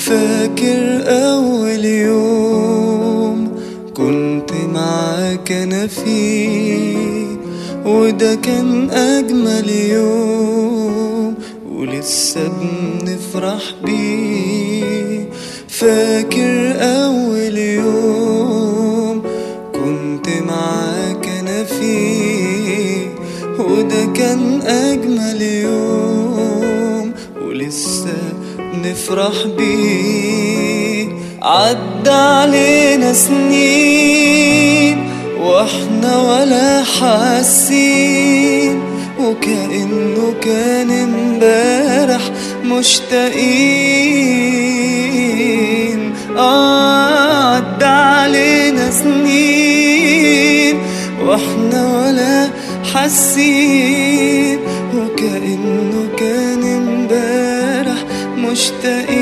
فاكر أول يوم كنت معاك أنا فيه وده كان أجمل يوم ولسه بنفرح بيه فاكر أول يوم كنت معاك أنا فيه وده كان أجمل يوم ولسه نفرح بيه عدى علينا سنين واحنا ولا حاسين وكأنه كان امبارح مشتاقين آه عدى علينا سنين واحنا ولا حاسين وكأنه كان امبارح مشتاقين